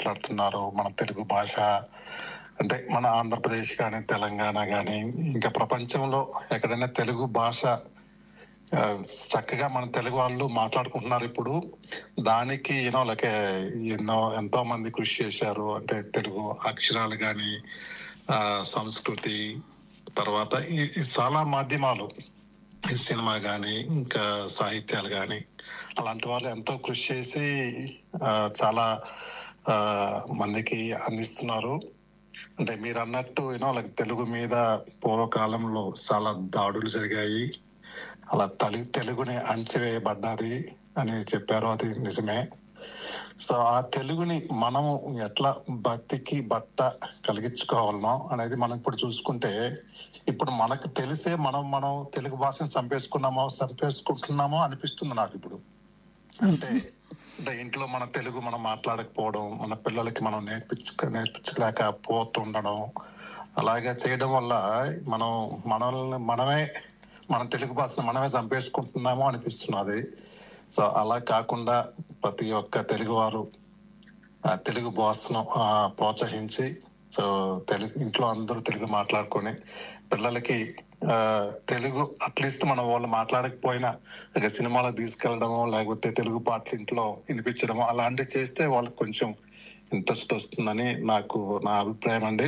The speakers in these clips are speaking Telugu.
మాట్లాడుతున్నారు మన తెలుగు భాష అంటే మన ఆంధ్రప్రదేశ్ కానీ తెలంగాణ కానీ ఇంకా ప్రపంచంలో ఎక్కడైనా తెలుగు భాష ఆ, చక్కగా మన తెలుగు వాళ్ళు మాట్లాడుకుంటున్నారు ఇప్పుడు దానికి యూనో లైక్ ఎన్నో ఎంతో మంది కృషి చేశారు అంటే తెలుగు అక్షరాలు కానీ సంస్కృతి తర్వాత ఈ ఈ చాలా మాధ్యమాలు ఈ సినిమా కానీ ఇంకా సాహిత్యాలు కానీ అలాంటి వాళ్ళు ఎంతో కృషి చేసి ఆ, చాలా ఆ, మందికి అందిస్తున్నారు అంటే మీరు అన్నట్టు యూనో లైక్ తెలుగు మీద పూర్వకాలంలో చాలా దాడులు జరిగాయి అలా తలి తెలుగుని అణచివేయబడ్డది అని చెప్పారు అది నిజమే సో ఆ తెలుగుని మనము ఎట్లా బతికి బట్ట కలిగించుకోవాలనో అనేది మనం ఇప్పుడు చూసుకుంటే ఇప్పుడు మనకు తెలిసే మనం మనం తెలుగు భాషను చంపేసుకున్నామో చంపేసుకుంటున్నామో అనిపిస్తుంది నాకు ఇప్పుడు అంటే అంటే ఇంట్లో మన తెలుగు మనం మాట్లాడకపోవడం మన పిల్లలకి మనం నేర్పించు నేర్పించలేక పోతుండడం అలాగే చేయడం వల్ల మనం మనల్ని మనమే మన తెలుగు భాషను మనమే చంపేసుకుంటున్నామో అనిపిస్తున్నది సో అలా కాకుండా ప్రతి ఒక్క తెలుగు వారు ఆ తెలుగు భాషను ఆ, ప్రోత్సహించి సో తెలుగు ఇంట్లో అందరూ తెలుగు మాట్లాడుకొని పిల్లలకి ఆ, తెలుగు అట్లీస్ట్ మనం వాళ్ళు మాట్లాడకపోయినా ఇక సినిమాలకు తీసుకెళ్ళడమో లేకపోతే తెలుగు పాటలు ఇంట్లో వినిపించడమో అలాంటివి చేస్తే వాళ్ళకి కొంచెం ఇంట్రెస్ట్ వస్తుందని నాకు నా అభిప్రాయం అండి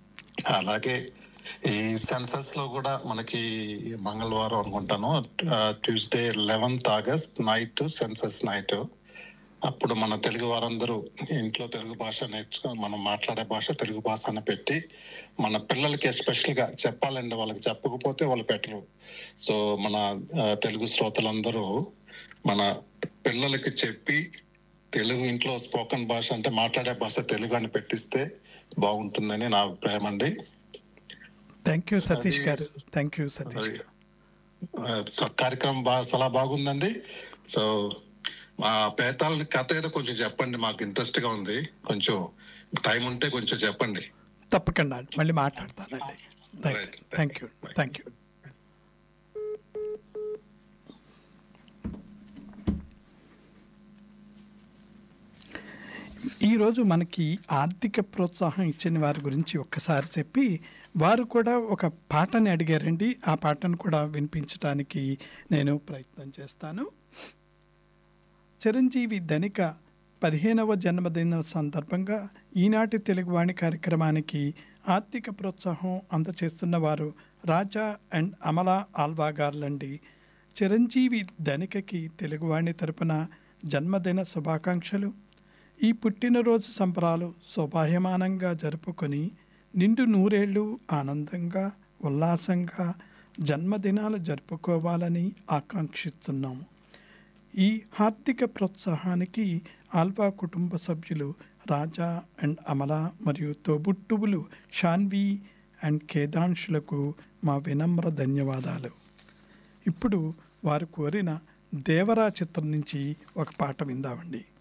అలాగే ఈ సెన్సస్ లో కూడా మనకి మంగళవారం అనుకుంటాను Tuesday eleventh August night census night అప్పుడు మన తెలుగు వారందరూ ఇంట్లో తెలుగు భాష నేర్చుకో మనం మాట్లాడే భాష తెలుగు భాష అని పెట్టి మన పిల్లలకి ఎస్పెషల్ గా చెప్పాలండి వాళ్ళకి చెప్పకపోతే వాళ్ళు పెట్టరు సో మన ఆ, తెలుగు శ్రోతలందరూ మన పిల్లలకి చెప్పి తెలుగు ఇంట్లో స్పోకన్ భాష అంటే మాట్లాడే భాష తెలుగు అని పెట్టిస్తే బాగుంటుందని నా అభిప్రాయం అండి థ్యాంక్ యూ సతీష్ అది- గారు థ్యాంక్ యూ సతీష్ గారు ఆ, సో కార్యక్రమం బాగా చాలా బాగుందండి సో మా పేతాల కథ ఏదో కొంచెం చెప్పండి మాకు ఇంట్రెస్ట్ గా ఉంది కొంచెం టైం ఉంటే కొంచెం చెప్పండి తప్పకుండా మళ్ళీ మాట్లాడతానండి right Right. Thank you thank you ఈరోజు మనకి ఆర్థిక ప్రోత్సాహం ఇచ్చిన వారి గురించి ఒక్కసారి చెప్పి వారు కూడా ఒక పాటని అడిగారండి ఆ పాటను కూడా వినిపించడానికి నేను ప్రయత్నం చేస్తాను చిరంజీవి ధనిక పదిహేనవ జన్మదిన సందర్భంగా ఈనాటి తెలుగువాణి కార్యక్రమానికి ఆర్థిక ప్రోత్సాహం అందచేస్తున్న వారు రాజా అండ్ అమలా ఆల్వా గారులండి చిరంజీవి ధనికకి తెలుగువాణి తరపున జన్మదిన శుభాకాంక్షలు ఈ పుట్టినరోజు సంబరాలు శోభాయమానంగా జరుపుకొని నిండు నూరేళ్లు ఆనందంగా ఉల్లాసంగా జన్మదినాలు జరుపుకోవాలని ఆకాంక్షిస్తున్నాము ఈ ఆర్థిక ప్రోత్సాహానికి ఆల్ఫా కుటుంబ సభ్యులు రాజా అండ్ అమల మరియు తోబుట్టువులు షాన్వి అండ్ కేదాంశులకు మా వినమ్ర ధన్యవాదాలు ఇప్పుడు వారు కోరిన దేవరా చిత్రం నుంచి ఒక పాట విందామండి